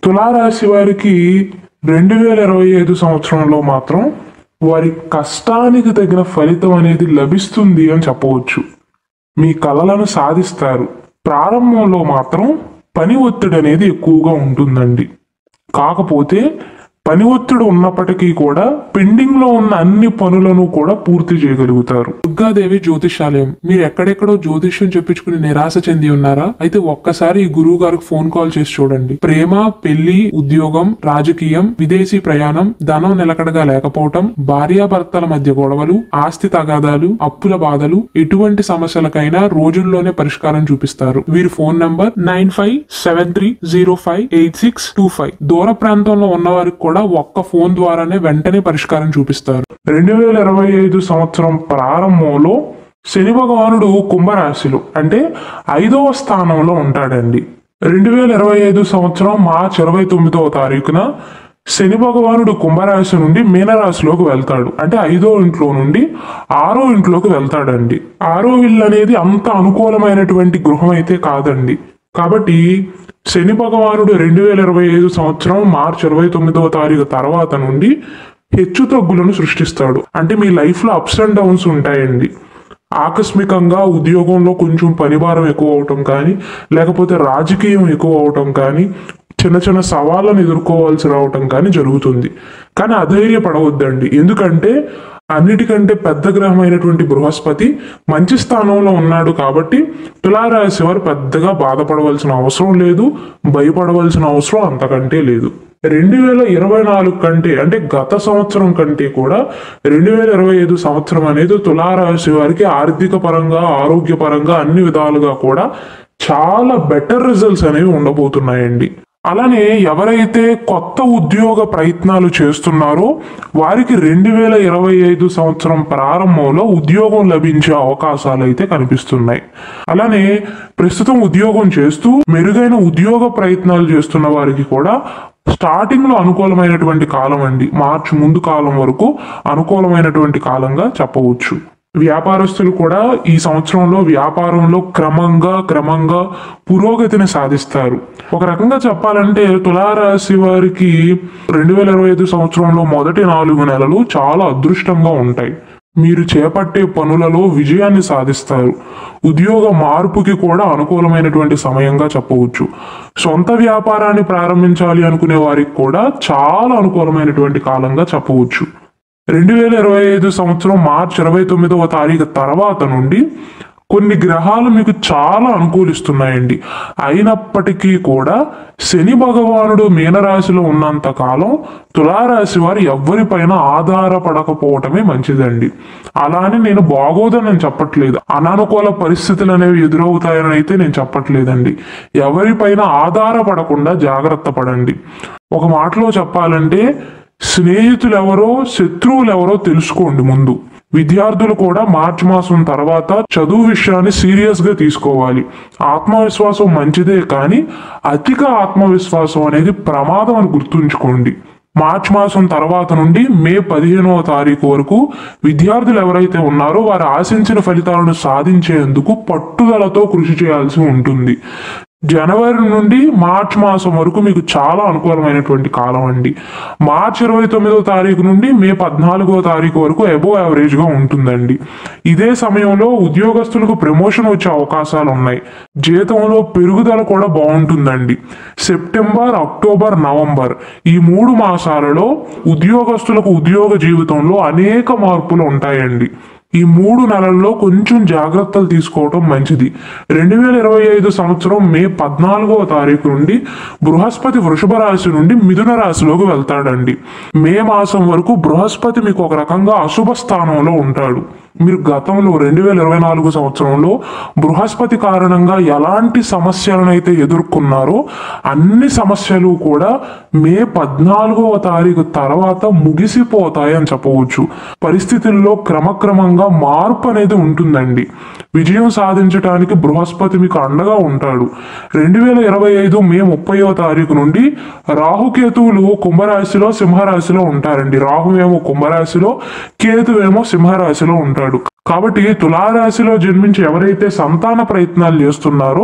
తులారాశి వారికి రెండు వేల ఇరవై ఐదు సంవత్సరంలో మాత్రం వారి కష్టానికి తగిన ఫలితం అనేది లభిస్తుంది అని చెప్పవచ్చు మీ కలలను సాధిస్తారు ప్రారంభంలో మాత్రం పని ఒత్తిడి అనేది ఎక్కువగా ఉంటుందండి కాకపోతే పని ఒత్తిడి ఉన్నప్పటికీ కూడా పెండింగ్ లో ఉన్న అన్ని పనులను కూడా పూర్తి చేయగలుగుతారు దుర్గాదేవి జ్యోతిషాలయం మీరు ఎక్కడెక్కడో జ్యోతిష్యం చెప్పించుకుని నిరాశ చెంది ఉన్నారా అయితే ఒక్కసారి ఈ గురువు గారికి ఫోన్ కాల్ చేసి చూడండి ప్రేమ పెళ్లి ఉద్యోగం రాజకీయం విదేశీ ప్రయాణం ధనం నిలకడగా లేకపోవటం భార్యాభర్తల మధ్య గొడవలు ఆస్తి తగాదాలు అప్పుల బాధలు ఎటువంటి సమస్యలకైనా రోజుల్లోనే పరిష్కారం చూపిస్తారు వీరి phone number nine five seven three zero five eight six two five దూర ప్రాంతంలో ఉన్న వారికి కూడా ఒక్క ఫోన్ ద్వారానే వెంటనే పరిష్కారం చూపిస్తారు రెండు వేల ఇరవై ఐదు సంవత్సరం ప్రారంభంలో శని భగవానుడు కుంభరాశిలో అంటే ఐదవ స్థానంలో ఉంటాడండి రెండు వేల ఇరవై ఐదు సంవత్సరం మార్చి ఇరవై తొమ్మిదవ తారీఖున శని భగవానుడు కుంభరాశి నుండి మీనరాశిలోకి వెళ్తాడు అంటే ఐదో ఇంట్లో నుండి ఆరో ఇంట్లోకి వెళ్తాడండి ఆరో ఇల్లు అనేది అంత అనుకూలమైనటువంటి గృహం అయితే కాదండి కాబట్టి శని భగవానుడు రెండు వేల ఇరవై ఐదు సంవత్సరం మార్చి ఇరవై తొమ్మిదవ తారీఖు తర్వాత నుండి హెచ్చు తగ్గులను సృష్టిస్తాడు అంటే మీ లైఫ్లో అప్స్ అండ్ డౌన్స్ ఉంటాయండి ఆకస్మికంగా ఉద్యోగంలో కొంచెం పనిభారం ఎక్కువ అవటం కానీ లేకపోతే రాజకీయం ఎక్కువ అవటం కానీ చిన్న చిన్న సవాళ్ళను ఎదుర్కోవాల్సి రావటం కానీ జరుగుతుంది కానీ అధైర్యపడవద్దండి ఎందుకంటే అన్నిటికంటే పెద్ద గ్రహమైనటువంటి బృహస్పతి మంచి స్థానంలో ఉన్నాడు కాబట్టి తులారాశి వారు పెద్దగా బాధపడవలసిన అవసరం లేదు భయపడవలసిన అవసరం అంతకంటే లేదు రెండు వేల ఇరవై నాలుగు కంటే అంటే గత సంవత్సరం కంటే కూడా రెండు వేల ఇరవై ఐదు సంవత్సరం అనేది తులారాశి వారికి ఆర్థిక పరంగా ఆరోగ్య పరంగా అన్ని విధాలుగా కూడా చాలా బెటర్ రిజల్ట్స్ అనేవి ఉండబోతున్నాయండి అలానే ఎవరైతే కొత్త ఉద్యోగ ప్రయత్నాలు చేస్తున్నారో వారికి రెండు వేల ఇరవై ఐదు సంవత్సరం ప్రారంభంలో ఉద్యోగం లభించే అవకాశాలు అయితే కనిపిస్తున్నాయి అలానే ప్రస్తుతం ఉద్యోగం చేస్తూ మెరుగైన ఉద్యోగ ప్రయత్నాలు చేస్తున్న వారికి కూడా స్టార్టింగ్ లో అనుకూలమైనటువంటి కాలం అండి మార్చి ముందు కాలం వరకు అనుకూలమైనటువంటి కాలంగా చెప్పవచ్చు వ్యాపారస్తులు కూడా ఈ సంవత్సరంలో వ్యాపారంలో క్రమంగా క్రమంగా పురోగతిని సాధిస్తారు ఒక రకంగా చెప్పాలంటే తులారాశి వారికి రెండు వేల ఇరవై ఐదు సంవత్సరంలో మొదటి నాలుగు నెలలు చాలా అదృష్టంగా ఉంటాయి మీరు చేపట్టే పనులలో విజయాన్ని సాధిస్తారు ఉద్యోగ మార్పుకి కూడా అనుకూలమైనటువంటి సమయంగా చెప్పవచ్చు సొంత వ్యాపారాన్ని ప్రారంభించాలి అనుకునే వారికి కూడా చాలా అనుకూలమైనటువంటి కాలంగా చెప్పవచ్చు రెండు వేల ఇరవై ఐదు సంవత్సరం మార్చి ఇరవై తొమ్మిదవ తారీఖు తర్వాత నుండి కొన్ని గ్రహాలు మీకు చాలా అనుకూలిస్తున్నాయండి అయినప్పటికీ కూడా శని భగవానుడు మీనరాశిలో ఉన్నంత కాలం తులారాశి వారు ఎవ్వరిపైన ఆధారపడకపోవటమే మంచిదండి అలానే నేను బాగోదని నేను చెప్పట్లేదు అనానుకూల పరిస్థితులు అనేవి ఎదురవుతాయని అయితే నేను చెప్పట్లేదండి ఎవరిపైన ఆధారపడకుండా జాగ్రత్త పడండి ఒక మాటలో చెప్పాలంటే స్నేహితులు ఎవరో శత్రువులు ఎవరో తెలుసుకోండి ముందు విద్యార్థులు కూడా మార్చి మాసం తర్వాత చదువు విషయాన్ని సీరియస్ గా తీసుకోవాలి ఆత్మవిశ్వాసం మంచిదే కానీ అధిక ఆత్మవిశ్వాసం అనేది ప్రమాదం అని గుర్తుంచుకోండి మార్చి మాసం తర్వాత నుండి మే పదిహేనవ తారీఖు వరకు విద్యార్థులు ఎవరైతే ఉన్నారో వారు ఆశించిన ఫలితాలను సాధించేందుకు పట్టుదలతో కృషి చేయాల్సి ఉంటుంది జనవరి నుండి మార్చ్ మాసం వరకు మీకు చాలా అనుకూలమైనటువంటి కాలం అండి మార్చ్ ఇరవై తొమ్మిదో తారీఖు నుండి మే పద్నాలుగో తారీఖు వరకు అబో యావరేజ్ గా ఉంటుందండి ఇదే సమయంలో ఉద్యోగస్తులకు ప్రమోషన్ వచ్చే అవకాశాలు ఉన్నాయి జీతంలో పెరుగుదల కూడా బాగుంటుందండి సెప్టెంబర్ అక్టోబర్ నవంబర్ ఈ మూడు మాసాలలో ఉద్యోగస్తులకు ఉద్యోగ జీవితంలో అనేక మార్పులు ఉంటాయండి ఈ మూడు నెలల్లో కొంచెం జాగ్రత్తలు తీసుకోవటం మంచిది రెండు వేల ఇరవై ఐదు సంవత్సరం మే పద్నాలుగవ తారీఖు నుండి బృహస్పతి వృషభ రాశి నుండి మిథున రాశిలోకి వెళ్తాడండి మే మాసం వరకు బృహస్పతి మీకు ఒక రకంగా అశుభ స్థానంలో ఉంటాడు మీరు గతంలో రెండు వేల ఇరవై నాలుగు సంవత్సరంలో బృహస్పతి కారణంగా ఎలాంటి సమస్యలనైతే ఎదుర్కొన్నారో అన్ని సమస్యలు కూడా మే పద్నాలుగవ తారీఖు తర్వాత ముగిసిపోతాయి అని చెప్పవచ్చు పరిస్థితుల్లో క్రమక్రమంగా మార్పు అనేది ఉంటుందండి విజయం సాధించడానికి బృహస్పతి మీకు అండగా ఉంటాడు రెండు వేల ఇరవై ఐదు మే ముప్పైవ తారీఖు నుండి రాహుకేతువులు కుంభరాశిలో సింహరాశిలో ఉంటారండి రాహు ఏమో కుంభరాశిలో కేతు ఏమో సింహరాశిలో ఉంటాడు కాబట్టి తులారాశిలో జన్మించి ఎవరైతే సంతాన ప్రయత్నాలు చేస్తున్నారో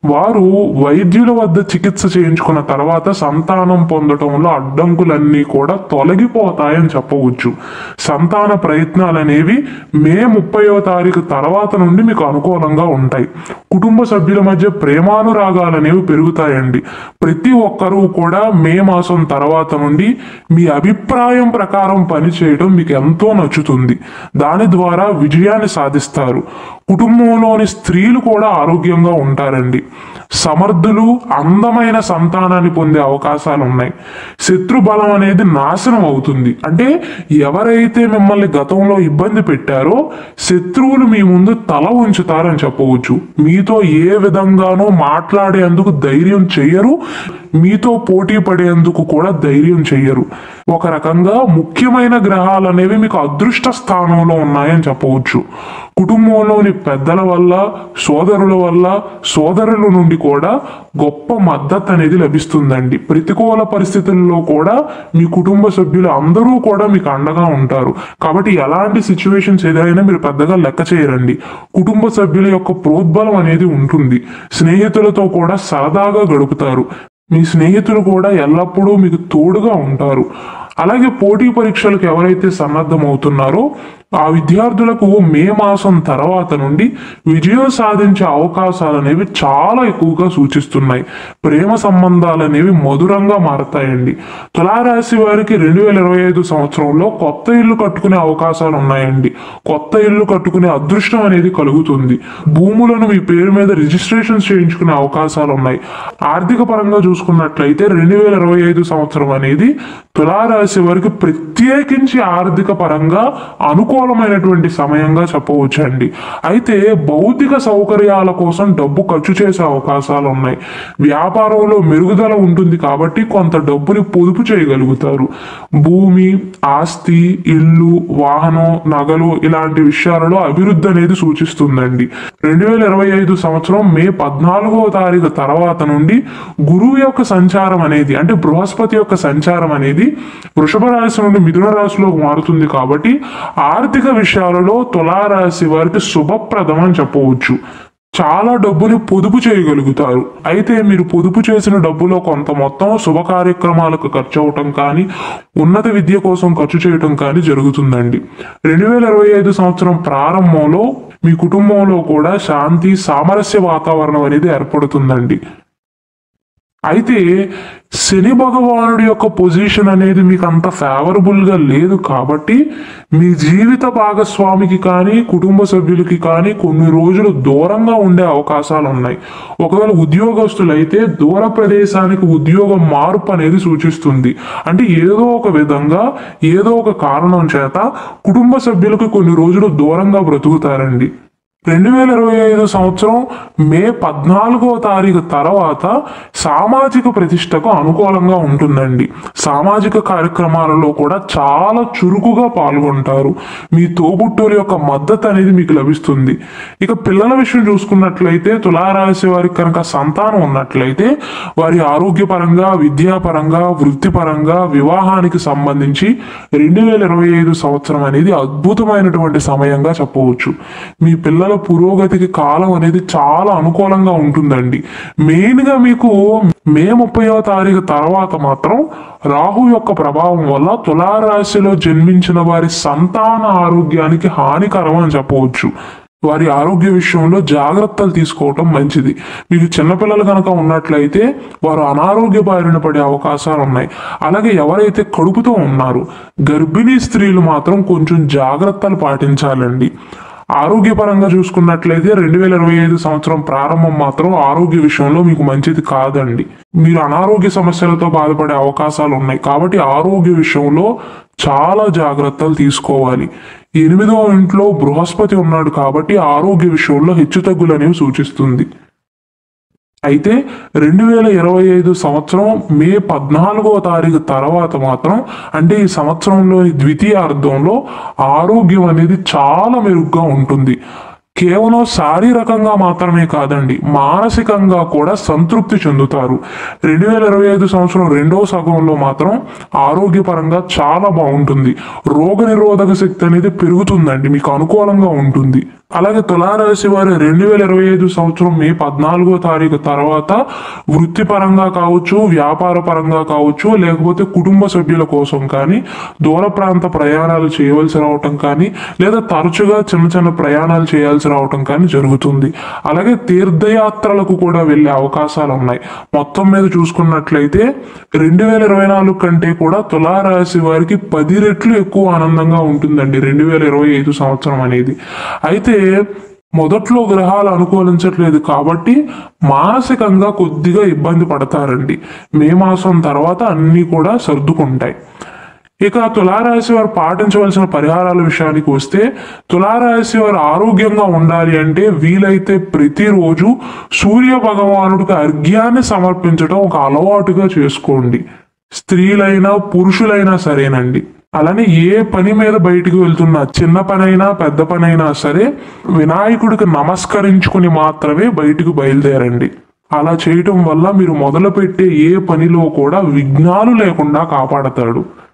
వారు వైద్యుల వద్ద చికిత్స చేయించుకున్న తర్వాత సంతానం పొందటంలో అడ్డంకులన్నీ కూడా తొలగిపోతాయని చెప్పవచ్చు సంతాన ప్రయత్నాలు అనేవి మే ముప్పైవ తారీఖు తర్వాత నుండి మీకు అనుకూలంగా ఉంటాయి కుటుంబ సభ్యుల మధ్య ప్రేమానురాగాలు అనేవి పెరుగుతాయండి ప్రతి ఒక్కరూ కూడా మే మాసం తర్వాత నుండి మీ అభిప్రాయం ప్రకారం పనిచేయడం మీకు ఎంతో నచ్చుతుంది దాని ద్వారా విజయాన్ని సాధిస్తారు కుటుంబంలోని స్త్రీలు కూడా ఆరోగ్యంగా ఉంటారండి సమర్థులు అందమైన సంతానాన్ని పొందే అవకాశాలు ఉన్నాయి శత్రు బలం అనేది నాశనం అవుతుంది అంటే ఎవరైతే మిమ్మల్ని గతంలో ఇబ్బంది పెట్టారో శత్రువులు మీ ముందు తల ఉంచుతారని చెప్పవచ్చు మీతో ఏ విధంగానూ మాట్లాడేందుకు ధైర్యం చెయ్యరు మీతో పోటీ పడేందుకు కూడా ధైర్యం చెయ్యరు ఒక రకంగా ముఖ్యమైన గ్రహాలు అనేవి మీకు అదృష్ట స్థానంలో ఉన్నాయని చెప్పవచ్చు కుటుంబంలోని పెద్దల వల్ల సోదరుల వల్ల సోదరుల నుండి కూడా గొప్ప మద్దతు అనేది లభిస్తుందండి ప్రతికూల పరిస్థితుల్లో కూడా మీ కుటుంబ సభ్యులు అందరూ కూడా మీకు అండగా ఉంటారు కాబట్టి ఎలాంటి సిచ్యువేషన్స్ ఏదైనా మీరు పెద్దగా లెక్క చేయరండి కుటుంబ సభ్యుల యొక్క ప్రోద్బలం అనేది ఉంటుంది స్నేహితులతో కూడా సరదాగా గడుపుతారు మీ స్నేహితులు కూడా ఎల్లప్పుడూ మీకు తోడుగా ఉంటారు అలాగే పోటీ పరీక్షలకు ఎవరైతే సన్నద్ధమవుతున్నారో ఆ విద్యార్థులకు మే మాసం తర్వాత నుండి విజయం సాధించే అవకాశాలు అనేవి చాలా ఎక్కువగా సూచిస్తున్నాయి ప్రేమ సంబంధాలు అనేవి మధురంగా మారతాయండి తులారాశి వారికి రెండు వేల ఇరవై ఐదు సంవత్సరంలో కొత్త ఇల్లు కట్టుకునే అవకాశాలు ఉన్నాయండి కొత్త ఇల్లు కట్టుకునే అదృష్టం అనేది కలుగుతుంది భూములను మీ పేరు మీద రిజిస్ట్రేషన్ చేయించుకునే అవకాశాలు ఉన్నాయి ఆర్థిక పరంగా చూసుకున్నట్లయితే రెండు వేల ఇరవై ఐదు సంవత్సరం అనేది తులారాశి వారికి ప్రత్యేకించి ఆర్థిక పరంగా అనుకూలమైనటువంటి సమయంగా చెప్పవచ్చండి అయితే భౌతిక సౌకర్యాల కోసం డబ్బు ఖర్చు చేసే అవకాశాలు ఉన్నాయి వ్యాపారంలో మెరుగుదల ఉంటుంది కాబట్టి కొంత డబ్బుని పొదుపు చేయగలుగుతారు భూమి ఆస్తి ఇల్లు వాహనం నగలు ఇలాంటి విషయాలలో అభివృద్ధి అనేది సూచిస్తుందండి రెండు వేల ఇరవై ఐదు సంవత్సరం మే పద్నాలుగవ తారీఖు తర్వాత నుండి గురువు యొక్క సంచారం అనేది అంటే బృహస్పతి యొక్క సంచారం అనేది వృషభ రాశి నుండి మిథున రాశిలోకి మారుతుంది కాబట్టి ఆర్థిక విషయాలలో తులారాశి వారికి శుభప్రదం అని చెప్పవచ్చు చాలా డబ్బుని పొదుపు చేయగలుగుతారు అయితే మీరు పొదుపు చేసిన డబ్బులో కొంత మొత్తం శుభ కార్యక్రమాలకు ఖర్చు అవటం కానీ ఉన్నత విద్య కోసం ఖర్చు చేయటం కానీ జరుగుతుందండి రెండు వేల ఇరవై ఐదు సంవత్సరం ప్రారంభంలో మీ కుటుంబంలో కూడా శాంతి సామరస్య వాతావరణం అనేది ఏర్పడుతుందండి అయితే శని భగవానుడి యొక్క పొజిషన్ అనేది మీకు అంత ఫేవరబుల్ గా లేదు కాబట్టి మీ జీవిత భాగస్వామికి కానీ కుటుంబ సభ్యులకి కానీ కొన్ని రోజులు దూరంగా ఉండే అవకాశాలు ఉన్నాయి ఒకవేళ ఉద్యోగస్తులైతే దూర ప్రదేశానికి ఉద్యోగం మార్పు అనేది సూచిస్తుంది అంటే ఏదో ఒక విధంగా ఏదో ఒక కారణం చేత కుటుంబ సభ్యులకు కొన్ని రోజులు దూరంగా బ్రతుకుతారండి రెండు వేల ఇరవై ఐదు సంవత్సరం మే పద్నాలుగో తారీఖు తర్వాత సామాజిక ప్రతిష్టకు అనుకూలంగా ఉంటుందండి సామాజిక కార్యక్రమాలలో కూడా చాలా చురుకుగా పాల్గొంటారు మీ తోబుట్టువుల యొక్క మద్దతు అనేది మీకు లభిస్తుంది ఇక పిల్లల విషయం చూసుకున్నట్లయితే తులారాశి వారికి కనుక సంతానం ఉన్నట్లయితే వారి ఆరోగ్యపరంగా విద్యాపరంగా వృత్తిపరంగా వివాహానికి సంబంధించి రెండు వేల ఇరవై ఐదు సంవత్సరం అనేది అద్భుతమైనటువంటి సమయంగా చెప్పవచ్చు మీ పిల్లల పురోగతికి కాలం అనేది చాలా అనుకూలంగా ఉంటుందండి మెయిన్ గా మీకు మే ముప్పైవ తారీఖు తర్వాత మాత్రం రాహు యొక్క ప్రభావం వల్ల తులారాశిలో జన్మించిన వారి సంతాన ఆరోగ్యానికి హానికరం అని చెప్పవచ్చు వారి ఆరోగ్య విషయంలో జాగ్రత్తలు తీసుకోవటం మంచిది మీకు చిన్నపిల్లలు కనుక ఉన్నట్లయితే వారు అనారోగ్య బారిన పడే అవకాశాలు ఉన్నాయి అలాగే ఎవరైతే కడుపుతో ఉన్నారు గర్భిణీ స్త్రీలు మాత్రం కొంచెం జాగ్రత్తలు పాటించాలండి ఆరోగ్యపరంగా చూసుకున్నట్లయితే రెండు వేల ఇరవై ఐదు సంవత్సరం ప్రారంభం మాత్రం ఆరోగ్య విషయంలో మీకు మంచిది కాదండి మీరు అనారోగ్య సమస్యలతో బాధపడే అవకాశాలు ఉన్నాయి కాబట్టి ఆరోగ్య విషయంలో చాలా జాగ్రత్తలు తీసుకోవాలి ఎనిమిదవ ఇంట్లో బృహస్పతి ఉన్నాడు కాబట్టి ఆరోగ్య విషయంలో హెచ్చుతగ్గులు అనేవి సూచిస్తుంది అయితే రెండు వేల ఇరవై ఐదు సంవత్సరం మే పద్నాలుగవ తారీఖు తర్వాత మాత్రం అంటే ఈ సంవత్సరంలోని ద్వితీయార్థంలో ఆరోగ్యం అనేది చాలా మెరుగ్గా ఉంటుంది కేవలం శారీరకంగా మాత్రమే కాదండి మానసికంగా కూడా సంతృప్తి చెందుతారు రెండు వేల ఇరవై ఐదు సంవత్సరం రెండవ సగంలో మాత్రం ఆరోగ్యపరంగా చాలా బాగుంటుంది రోగ నిరోధక శక్తి అనేది పెరుగుతుందండి మీకు అనుకూలంగా ఉంటుంది అలాగే తులారాశి వారి రెండు వేల ఇరవై ఐదు సంవత్సరం మే పద్నాలుగో తారీఖు తర్వాత వృత్తిపరంగా కావచ్చు వ్యాపార పరంగా కావచ్చు లేకపోతే కుటుంబ సభ్యుల కోసం కానీ దూర ప్రాంత ప్రయాణాలు చేయవలసి రావటం కానీ లేదా తరచుగా చిన్న చిన్న ప్రయాణాలు చేయాల్సి రావటం కానీ జరుగుతుంది అలాగే తీర్థయాత్రలకు కూడా వెళ్ళే అవకాశాలు ఉన్నాయి మొత్తం మీద చూసుకున్నట్లయితే రెండు వేల ఇరవై నాలుగు కంటే కూడా తులారాశి వారికి పది రెట్లు ఎక్కువ ఆనందంగా ఉంటుందండి రెండు వేల ఇరవై ఐదు సంవత్సరం అనేది అయితే మొదట్లో గ్రహాలు అనుకూలించట్లేదు కాబట్టి మానసికంగా కొద్దిగా ఇబ్బంది పడతారండి మే మాసం తర్వాత అన్నీ కూడా సర్దుకుంటాయి ఇక తులారాశి వారు పాటించవలసిన పరిహారాల విషయానికి వస్తే తులారాశి వారు ఆరోగ్యంగా ఉండాలి అంటే వీలైతే ప్రతిరోజు సూర్య భగవానుడికి అర్ఘ్యాన్ని సమర్పించడం ఒక అలవాటుగా చేసుకోండి స్త్రీలైనా పురుషులైనా సరేనండి అలానే ఏ పని మీద బయటికి వెళ్తున్నా చిన్న పనైనా పెద్ద పనైనా సరే వినాయకుడికి నమస్కరించుకుని మాత్రమే బయటికి బయలుదేరండి అలా చేయటం వల్ల మీరు మొదలుపెట్టే ఏ పనిలో కూడా విఘ్నాలు లేకుండా కాపాడతాడు